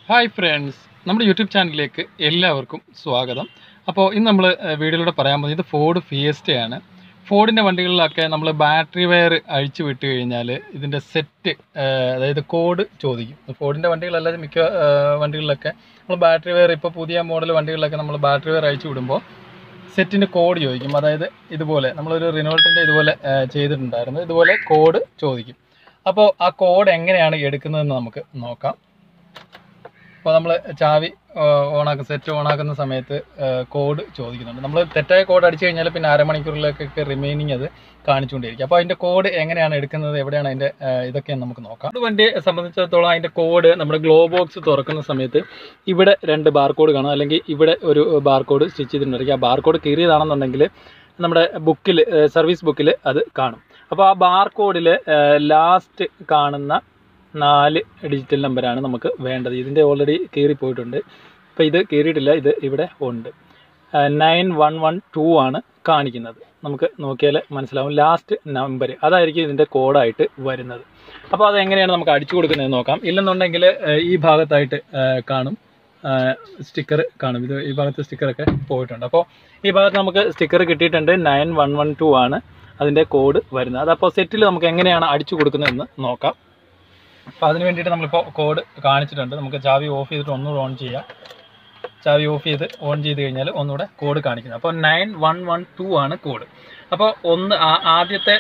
hi friends നമ്മുടെ YouTube ചാനലിലേക്ക് എല്ലാവർക്കും സ്വാഗതം അപ്പോൾ ഇന്ന് നമ്മൾ വീഡിയോയിലൂടെ പറയാൻ പോകുന്നത് ഇത് ഫോർഡ് ഫിയസ്റ്റയാണ് ഫോർഡിൻ്റെ വണ്ടികളിലൊക്കെ നമ്മൾ ബാറ്ററി വയർ അഴിച്ചു വിട്ട് കഴിഞ്ഞാൽ ഇതിൻ്റെ സെറ്റ് അതായത് കോഡ് ചോദിക്കും ഫോർഡിൻ്റെ വണ്ടികളല്ലാതെ മിക്ക ആ, വണ്ടികളിലൊക്കെ നമ്മൾ ബാറ്ററി വയർ ഇപ്പോൾ പുതിയ മോഡൽ വണ്ടികളിലൊക്കെ നമ്മൾ ബാറ്ററി വയർ അഴിച്ചു വിടുമ്പോൾ സെറ്റിൻ്റെ കോഡ് ചോദിക്കും അതായത് ഇതുപോലെ നമ്മളൊരു റിനോൾട്ടിൻ്റെ ഇതുപോലെ ആ, ചെയ്തിട്ടുണ്ടായിരുന്നു ഇതുപോലെ കോഡ് ചോദിക്കും അപ്പോൾ ആ കോഡ് എങ്ങനെയാണ് എടുക്കുന്നതെന്ന് നമുക്ക് നോക്കാം അപ്പോൾ നമ്മൾ ചാവി ഓണാക്കുന്ന സെറ്റ് ഓണാക്കുന്ന സമയത്ത് കോഡ് ചോദിക്കുന്നുണ്ട് നമ്മൾ തെറ്റായ കോഡ് അടിച്ചു കഴിഞ്ഞാൽ പിന്നെ അരമണിക്കൂറിലേക്കൊക്കെ റിമൈനിങ് അത് കാണിച്ചുകൊണ്ടിരിക്കും അപ്പോൾ അതിൻ്റെ കോഡ് എങ്ങനെയാണ് എടുക്കുന്നത് എവിടെയാണ് അതിൻ്റെ ഇതൊക്കെ നമുക്ക് നോക്കാം ഒരു വണ്ടിയെ സംബന്ധിച്ചിടത്തോളം അതിൻ്റെ കോഡ് നമ്മുടെ ഗ്ലോ ബോക്സ് തുറക്കുന്ന സമയത്ത് ഇവിടെ രണ്ട് ബാർകോഡ് കാണും അല്ലെങ്കിൽ ഇവിടെ ഒരു ബാർകോഡ് സ്റ്റിച്ച് ചെയ്തിട്ടുണ്ടായിരിക്കും ആ ബാർകോഡ് കീറിയതാണെന്നുണ്ടെങ്കിൽ നമ്മുടെ ബുക്കിൽ സർവീസ് ബുക്കിൽ അത് കാണും അപ്പോൾ ആ ബാർകോഡിൽ ലാസ്റ്റ് കാണുന്ന നാല് ഡിജിറ്റൽ നമ്പറാണ് നമുക്ക് വേണ്ടത് ഇതിൻ്റെ ഓൾറെഡി കീറിപ്പോയിട്ടുണ്ട് അപ്പോൾ ഇത് കീറിയിട്ടില്ല ഇത് ഇവിടെ ഉണ്ട് നയൻ വൺ വൺ ടു ആണ് കാണിക്കുന്നത് നമുക്ക് നോക്കിയാൽ മനസ്സിലാവും ലാസ്റ്റ് നമ്പർ അതായിരിക്കും ഇതിൻ്റെ കോഡായിട്ട് വരുന്നത് അപ്പോൾ അതെങ്ങനെയാണ് നമുക്ക് അടിച്ചു കൊടുക്കുന്നത് നോക്കാം ഇല്ലെന്നുണ്ടെങ്കിൽ ഏഹ്, ഈ ഭാഗത്തായിട്ട് ഏഹ്, കാണും സ്റ്റിക്കർ കാണും ഇത് ഈ ഭാഗത്ത് സ്റ്റിക്കറൊക്കെ പോയിട്ടുണ്ട് അപ്പോൾ ഈ ഭാഗത്ത് നമുക്ക് സ്റ്റിക്കർ കിട്ടിയിട്ടുണ്ട് നയൻ വൺ വൺ ടു ആണ് അതിൻ്റെ കോഡ് വരുന്നത് അതപ്പോൾ സെറ്റിൽ നമുക്ക് എങ്ങനെയാണ് അടിച്ചു കൊടുക്കുന്നതെന്ന് നോക്കാം അപ്പോൾ അതിന് വേണ്ടിയിട്ട് നമ്മളിപ്പോൾ കോഡ് കാണിച്ചിട്ടുണ്ട് നമുക്ക് ചാവി ഓഫ് ചെയ്തിട്ട് ഒന്നുകൂടെ ഓൺ ചെയ്യാം ചാവി ഓഫ് ചെയ്ത് ഓൺ ചെയ്ത് കഴിഞ്ഞാൽ ഒന്നുകൂടെ കോഡ് കാണിക്കുന്നത് അപ്പോൾ നയൻ വൺ വൺ ടു ആണ് കോഡ് അപ്പോൾ ഒന്ന് ആ- ആദ്യത്തെ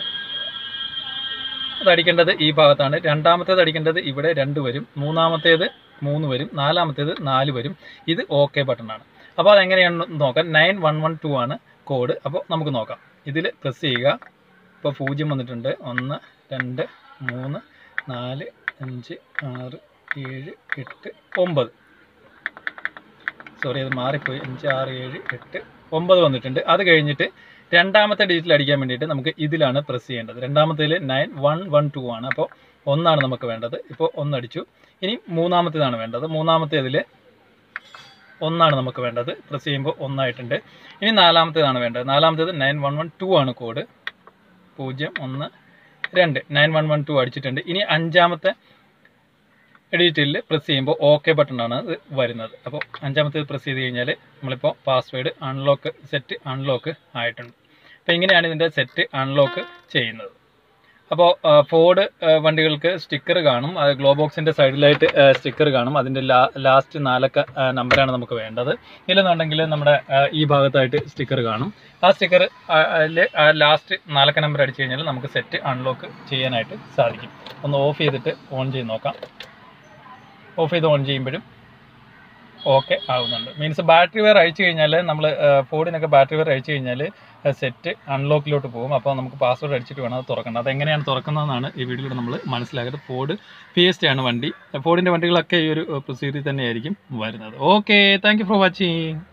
അത് അടിക്കേണ്ടത് ഈ ഭാഗത്താണ് രണ്ടാമത്തേത് അടിക്കേണ്ടത് ഇവിടെ രണ്ട് വരും മൂന്നാമത്തേത് മൂന്ന് വരും നാലാമത്തേത് നാല് വരും ഇത് ഓക്കെ ബട്ടണാണ് അപ്പോൾ അതെങ്ങനെയാണെന്ന് നോക്കാം നയൻ വൺ വൺ ടു ആണ് കോഡ് അപ്പോൾ നമുക്ക് നോക്കാം ഇതിൽ പ്രസ് ചെയ്യുക ഇപ്പോൾ പൂജ്യം വന്നിട്ടുണ്ട് ഒന്ന് രണ്ട് മൂന്ന് നാല് അഞ്ച് ആറ് ഏഴ് എട്ട് ഒമ്പത് സോറി അത് മാറിപ്പോയി അഞ്ച് ആറ് ഏഴ് എട്ട് ഒമ്പത് വന്നിട്ടുണ്ട് അത് കഴിഞ്ഞിട്ട് രണ്ടാമത്തെ ഡിജിറ്റിൽ അടിക്കാൻ വേണ്ടിയിട്ട് നമുക്ക് ഇതിലാണ് പ്രസ് ചെയ്യേണ്ടത് രണ്ടാമത്തേൽ നയൻ വൺ വൺ ടു ആണ് അപ്പോൾ ഒന്നാണ് നമുക്ക് വേണ്ടത് ഇപ്പോൾ ഒന്നടിച്ചു ഇനി മൂന്നാമത്തേതാണ് വേണ്ടത് മൂന്നാമത്തേതിൽ ഒന്നാണ് നമുക്ക് വേണ്ടത് പ്രസ് ചെയ്യുമ്പോൾ ഒന്നായിട്ടുണ്ട് ഇനി നാലാമത്തേതാണ് വേണ്ടത് നാലാമത്തേത് നയൻ വൺ വൺ ടു ആണ് കോഡ് പൂജ്യം ഒന്ന് രണ്ട് നയൻ വൺ വൺ ടു അടിച്ചിട്ടുണ്ട് ഇനി അഞ്ചാമത്തെ എഡിറ്റിൽ പ്രസ് ചെയ്യുമ്പോൾ ഓക്കെ ബട്ടണാണ് ഇത് വരുന്നത് അപ്പോൾ അഞ്ചാമത്തേത് പ്രസ് ചെയ്ത് കഴിഞ്ഞാൽ നമ്മളിപ്പോൾ പാസ്വേഡ് അൺലോക്ക് സെറ്റ് അൺലോക്ക് ആയിട്ടുണ്ട് അപ്പോൾ ഇങ്ങനെയാണ് ഇതിൻ്റെ സെറ്റ് അൺലോക്ക് ചെയ്യുന്നത് അപ്പോൾ ഫോർഡ് വണ്ടികൾക്ക് സ്റ്റിക്കർ കാണും അത് ഗ്ലോ ബോക്സിൻ്റെ സൈഡിലായിട്ട് സ്റ്റിക്കർ കാണും അതിൻ്റെ ലാ ലാസ്റ്റ് നാലക്ക നമ്പറാണ് നമുക്ക് വേണ്ടത് ഇല്ലെന്നുണ്ടെങ്കിൽ നമ്മുടെ ആ, ഈ ഭാഗത്തായിട്ട് സ്റ്റിക്കർ കാണും ആ സ്റ്റിക്കർ ലാസ്റ്റ് നാലക്ക നമ്പർ അടിച്ചു കഴിഞ്ഞാൽ നമുക്ക് സെറ്റ് അൺലോക്ക് ചെയ്യാനായിട്ട് സാധിക്കും ഒന്ന് ഓഫ് ചെയ്തിട്ട് ഓൺ ചെയ്ത് നോക്കാം ഓഫ് ചെയ്ത് ഓൺ ചെയ്യുമ്പോഴും ഓക്കെ ആവുന്നുണ്ട് മീൻസ് ബാറ്ററി വെയർ അഴിച്ചു കഴിഞ്ഞാൽ നമ്മൾ ഫോണിനൊക്കെ ബാറ്ററി വെയർ അഴിച്ചു കഴിഞ്ഞാൽ സെറ്റ് അൺലോക്കിലോട്ട് പോകും അപ്പോൾ നമുക്ക് പാസ്വേഡ് അടിച്ചിട്ട് വേണം അത് തുറക്കേണ്ടത് അതെങ്ങനെയാണ് തുറക്കുന്നതെന്നാണ് ഈ വീഡിയോയിലൂടെ നമ്മൾ മനസ്സിലാക്കുന്നത് ഫോർഡ് ഫിയസ്റ്റ് ആണ് വണ്ടി ഫോർഡിൻ്റെ വണ്ടികളൊക്കെ ഈ ഒരു പ്രൊസീജിയർ തന്നെയായിരിക്കും വരുന്നത് okay thank you for watching